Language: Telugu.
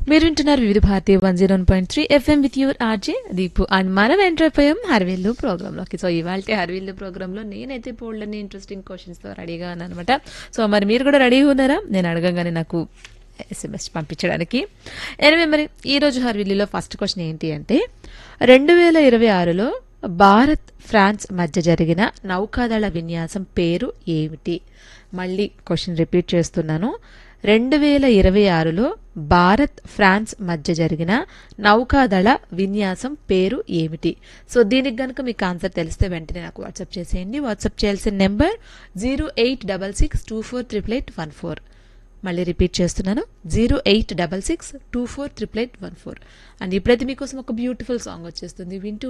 మీరు వింటున్నారు Vividh Bharati one zero point three FM with your RJ Deepu and మనం ఎంటర్ అయిపోయాం హర్విల్లు ప్రోగ్రాంలోకి సో ఇవాళ హర్విల్లు ప్రోగ్రాంలో నేనైతే బోల్డ్ని ఇంట్రెస్టింగ్ క్వశ్చన్స్తో రెడీగా ఉన్నాను అనమాట సో మరి మీరు కూడా రెడీగా ఉన్నారా నేను అడగంగానే నాకు ఎస్ఎంఎస్ పంపించడానికి ఎనివే మరి ఈరోజు హర్విల్లులో ఫస్ట్ క్వశ్చన్ ఏంటి అంటే రెండు వేల ఇరవై ఆరులో భారత్ ఫ్రాన్స్ మధ్య జరిగిన నౌకాదళ విన్యాసం పేరు ఏమిటి మళ్ళీ క్వశ్చన్ రిపీట్ చేస్తున్నాను రెండు వేల ఇరవై ఆరులో భారత్ ఫ్రాన్స్ మధ్య జరిగిన నౌకాదళ విన్యాసం పేరు ఏమిటి సో దీనికి గనుక మీకు ఆన్సర్ తెలిస్తే వెంటనే నాకు వాట్సాప్ చేసేయండి వాట్సాప్ చేయాల్సిన number zero eight double six two four triple eight one four మళ్ళీ రిపీట్ చేస్తున్నాను zero eight double six two four triple eight one four and ఇప్పుడైతే మీకోసం ఒక బ్యూటిఫుల్ సాంగ్ వచ్చేస్తుంది వింటూ